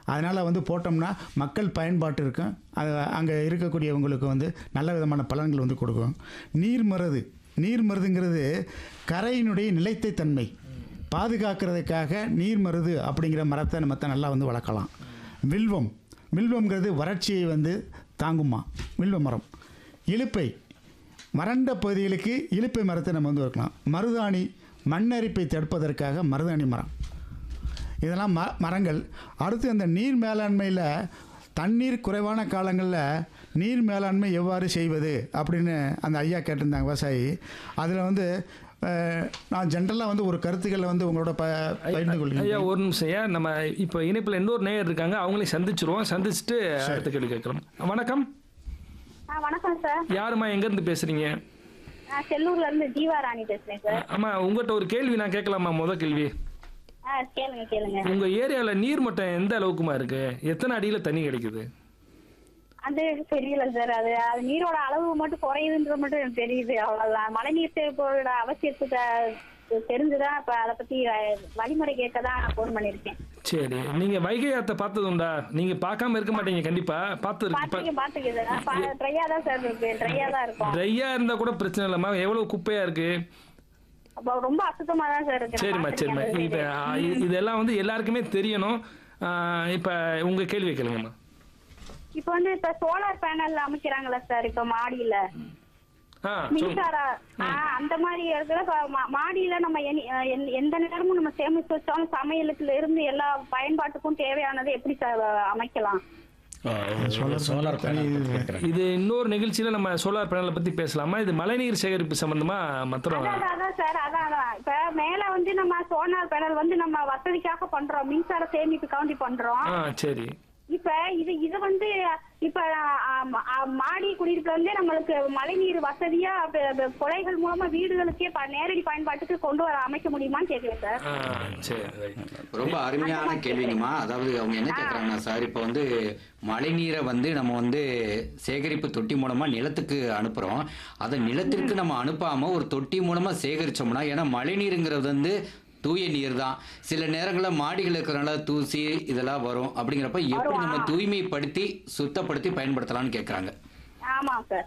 அதனால் வந்து போட்டோம்னா மக்கள் பயன்பாட்டு இருக்கும் அது அங்கே இருக்கக்கூடியவங்களுக்கு வந்து நல்ல விதமான பலன்கள் வந்து கொடுக்கும் நீர் மருது நீர் மருதுங்கிறது கரையினுடைய நிலைத்த தன்மை பாதுகாக்கிறதுக்காக நீர் மருது அப்படிங்கிற மரத்தை நம்ம தான் நல்லா வந்து வளர்க்கலாம் வில்வம் வில்வம்ங்கிறது வறட்சியை வந்து தாங்குமா வில்வ மரம் இலுப்பை வறண்ட பகுதிகளுக்கு இலுப்பை மரத்தை நம்ம வந்து வைக்கலாம் மருதாணி மண்ணரிப்பை தடுப்பதற்காக மருதாணி மரம் இதெல்லாம் ம மரங்கள் அடுத்து அந்த நீர் மேலாண்மையில் தண்ணீர் குறைவான காலங்களில் நீர் மேலாண்மை எவ்வாறு செய்வது அப்படின்னு அந்த ஐயா கேட்டிருந்தாங்க விவசாயி அதில் வந்து அஹ், நான் ஜென்ரலாக வந்து ஒரு கருத்துக்களை வந்து உங்களோட ப பகிர்ந்து ஐயா கொள்கிறேன் ஒரு நிமிஷம் ஐயா நம்ம இப்போ இணைப்பில் இன்னொரு நேயர் இருக்காங்க அவங்களையும் சந்திச்சிருவோம் சந்திச்சுட்டு அடுத்த கேள்வி கேட்கலாம் வணக்கம் ஆ வணக்கம் சார் யாரும்மா எங்கேருந்து பேசுறீங்க நான் செல்லூர்ல இருந்து ஜீவா ராணி பேசுறேன் சார் ஆமா உங்கள்கிட்ட ஒரு கேள்வி நான் கேட்கலாமா முத கேள்வி ஆ கேளுங்க கேளுங்க உங்க ஏரியாவில் நீர் மட்டம் எந்த அளவுக்குமா இருக்கு எத்தனை அடியில் தண்ணி கிடைக்குது அது தெரியல சார் அது அது நீரோட அளவு மட்டும் குறையுதுன்றது மட்டும் எனக்கு தெரியுது அவ்வளவுதான் மழை நீர் தேவைப்போட அவசியத்துக்கு தெரிஞ்சுதான் இப்ப அதை பத்தி அஹ், வழிமுறை கேட்க தான் நான் ஃபோன் பண்ணிருக்கேன் சரி நீங்க வைகை ஆத்தை பார்த்தது உண்டா நீங்க பார்க்காம இருக்க மாட்டீங்க கண்டிப்பா பார்த்து இருக்கு பாத்துக்க பாத்துக்க ட்ரையா தான் சார் இருக்கு ட்ரையா தான் இருக்கும் ட்ரையா இருந்தா கூட பிரச்சனை இல்லைம்மா எவ்வளவு குப்பையா இருக்கு அப்ப ரொம்ப அசுத்தமா தான் சார் இருக்கு நான் சரிம்மா சரிம்மா பார்த்திருக்கேன் இப்ப அது. ஆ, இது- இதெல்லாம் வந்து எல்லாருக்குமே தெரியணும் ஆ, இப்ப உங்க கேள்வி கேளுங்கம்மா இப்ப வந்து இப்ப சோலார் பேனல் அமைக்கிறாங்களா சார் இப்ப மாடியில ஆ சொல்லுங்க மின்சார ஆ, அந்த மாதிரி இடத்துல இப்ப மா- மாடியில நம்ம எனி- அஹ் எந்த- எந்த நேரமும் நம்ம சேமிச்சு வச்சாலும் சமையலுக்குல இருந்து எல்லா பயன்பாட்டுக்கும் தேவையானதை எப்படி சார் அமைக்கலாம் சோலார் பேனல் பத்தி கேட்குறேன் இது இன்னொரு நிகழ்ச்சியில நம்ம சோலார் பேனலை பத்தி பேசலாமா இது மழைநீர் சேகரிப்பு சம்பந்தமா மத்திரம் அதான் அதான் சார் அதான் அதான் இப்ப மேல வந்து நம்ம சோலார் பேனல் வந்து நம்ம வசதிக்காக பண்றோம் மின்சார சேமிப்புக்காண்டி பண்றோம் ஆ சரி இப்ப இது இது வந்து இப்ப ஆ, ம- ஆ, மாடி குடியிருப்புல வந்து நம்மளுக்கு மழைநீர் வசதியா அப்ப- அப்ப குழைகள் மூலமா வீடுகளுக்கே ப- நேரடி பயன்பாட்டுக்கு கொண்டு வர அமைக்க முடியுமான்னு கேக்குறேன் சார் ஆ சரி ரைட் ரொம்ப அருமையான கேள்விங்கம்மா அதாவது அவங்க என்ன கேட்குறாங்கன்னா சார் இப்போ வந்து மழைநீரை வந்து நம்ம வந்து சேகரிப்பு தொட்டி மூலமா நிலத்துக்கு அனுப்புறோம் அதை நிலத்திற்கு நம்ம அனுப்பாம ஒரு தொட்டி மூலமா சேகரிச்சோம்னா ஏன்னா மழைநீருங்கிறது வந்து தூய நீர் தான் சில நேரங்களில் மாடிகள் இருக்கிறனால தூசி இதெல்லாம் வரும் அப்படிங்கிறப்ப எப்படி நம்ம தூய்மைப்படுத்தி சுத்தப்படுத்தி பயன்படுத்தலாம்னு கேட்குறாங்க ஆமா சார்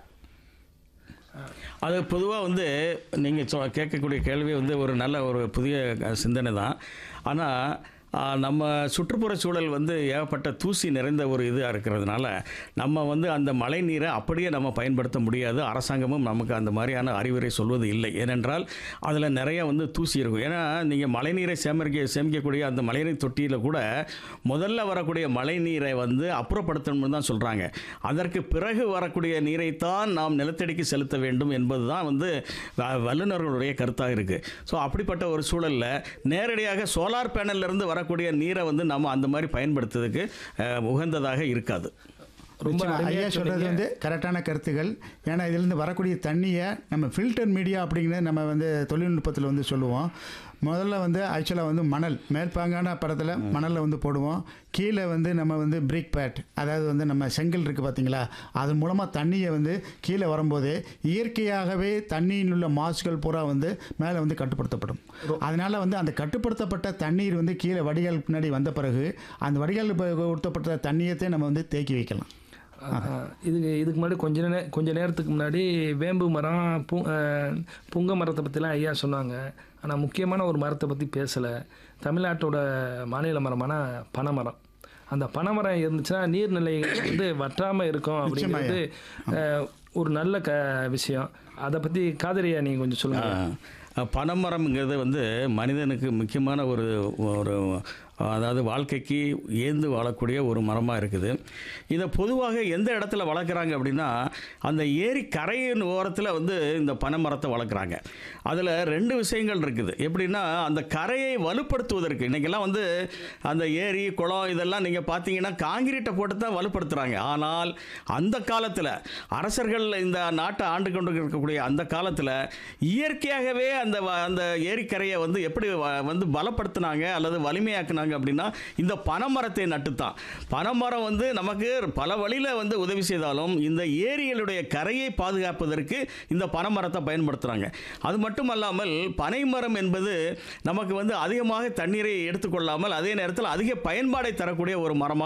அது பொதுவாக வந்து நீங்கள் சொ கேட்கக்கூடிய கேள்வி வந்து ஒரு நல்ல ஒரு புதிய அஹ், சிந்தனை தான் ஆனால் நம்ம சுற்றுப்புற சூழல் வந்து ஏகப்பட்ட தூசி நிறைந்த ஒரு இதாக இருக்கிறதுனால நம்ம வந்து அந்த மழை நீரை அப்படியே நம்ம பயன்படுத்த முடியாது அரசாங்கமும் நமக்கு அந்த மாதிரியான அறிவுரை சொல்வது இல்லை ஏனென்றால் அதில் நிறைய வந்து தூசி இருக்கும் ஏன்னா நீங்கள் மழைநீரை சேமிக்க சேமிக்கக்கூடிய அந்த மழைநீர் தொட்டியில் கூட முதல்ல வரக்கூடிய மழை நீரை வந்து அப்புறப்படுத்தணும்னு தான் சொல்கிறாங்க அதற்கு பிறகு வரக்கூடிய நீரைத்தான் நாம் நிலத்தடிக்கு செலுத்த வேண்டும் என்பது தான் வந்து வ- வல்லுநர்களுடைய கருத்தாக இருக்குது ஸோ அப்படிப்பட்ட ஒரு சூழலில் நேரடியாக சோலார் பேனல்லேருந்து வரக்கூடிய நீரை வந்து நம்ம அந்த மாதிரி பயன்படுத்துறதுக்கு அஹ், உகந்ததாக இருக்காது ரொம்ப நிச்சயமா, அருமையா ஐயா சொல்கிறது சொன்னீங்க. வந்து கரெக்டான கருத்துக்கள் ஏன்னா இதிலிருந்து வரக்கூடிய தண்ணியை நம்ம ஃபில்டர் மீடியா அப்படிங்கிறது நம்ம வந்து தொழில்நுட்பத்தில் வந்து சொல்லுவோம் முதல்ல வந்து ஆக்சுவலாக வந்து மணல் மேற்பாங்கான படத்தில் மணலில் வந்து போடுவோம் கீழே வந்து நம்ம வந்து பிரிக் பேட் அதாவது வந்து நம்ம செங்கல் இருக்குது பார்த்தீங்களா அதன் மூலமாக தண்ணியை வந்து கீழே வரும்போது இயற்கையாகவே தண்ணியில் உள்ள மாசுகள் பூரா வந்து மேலே வந்து கட்டுப்படுத்தப்படும் அதனால் வந்து அந்த கட்டுப்படுத்தப்பட்ட தண்ணீர் வந்து கீழே வடிகால் பின்னாடி வந்த பிறகு அந்த வடிகால் ஊற்றப்பட்ட தண்ணியத்தை நம்ம வந்து தேக்கி வைக்கலாம் ஆ, இதுக்கு இதுக்கு முன்னாடி கொஞ்ச நே கொஞ்ச நேரத்துக்கு முன்னாடி வேம்பு மரம் பூ ஆ, புங்க மரத்தை பற்றிலாம் ஐயா சொன்னாங்க ஆனால் முக்கியமான ஒரு மரத்தை பற்றி பேசலை தமிழ்நாட்டோட மாநில மரமான பனைமரம் அந்த பனைமரம் இருந்துச்சுன்னா நீர்நிலைகள் வந்து வற்றாமல் இருக்கும் அப்படிங்கிறது ஆ, ஒரு நல்ல க விஷயம் அதை பற்றி காதரியா நீங்கள் கொஞ்சம் சொல்லுங்கள் அஹ், பனைமரம்ங்கிறது வந்து மனிதனுக்கு முக்கியமான ஒரு ஒரு அதாவது வாழ்க்கைக்கு ஏந்து வாழக்கூடிய ஒரு மரமாக இருக்குது இதை பொதுவாக எந்த இடத்துல வளர்க்குறாங்க அப்படின்னா அந்த ஏரி கரையின் ஓரத்தில் வந்து இந்த பனை மரத்தை வளர்க்குறாங்க அதில் ரெண்டு விஷயங்கள் இருக்குது எப்படின்னா அந்த கரையை வலுப்படுத்துவதற்கு இன்றைக்கெல்லாம் வந்து அந்த ஏரி குளம் இதெல்லாம் நீங்கள் பார்த்தீங்கன்னா காங்கிரீட்டை போட்டு தான் வலுப்படுத்துகிறாங்க ஆனால் அந்த காலத்தில் அரசர்கள் இந்த நாட்டை ஆண்டு கொண்டு இருக்கக்கூடிய அந்த காலத்தில் இயற்கையாகவே அந்த வ- அந்த ஏரிக்கரையை வந்து எப்படி வ- வந்து பலப்படுத்தினாங்க அல்லது வலிமையாக்குனாங்க அப்படின்னா இந்த பனைமரத்தை நட்டுத்தான் பனைமரம் வந்து நமக்கு பல வழியில் வந்து உதவி செய்தாலும் இந்த ஏரிகளுடைய கரையை பாதுகாப்பதற்கு இந்த பனைமரத்தை பயன்படுத்துகிறாங்க அது மட்டும் அல்லாமல் பனைமரம் என்பது நமக்கு வந்து அதிகமாக தண்ணீரை எடுத்துக்கொள்ளாமல் அதே நேரத்தில் அதிக பயன்பாடை தரக்கூடிய ஒரு மரமாக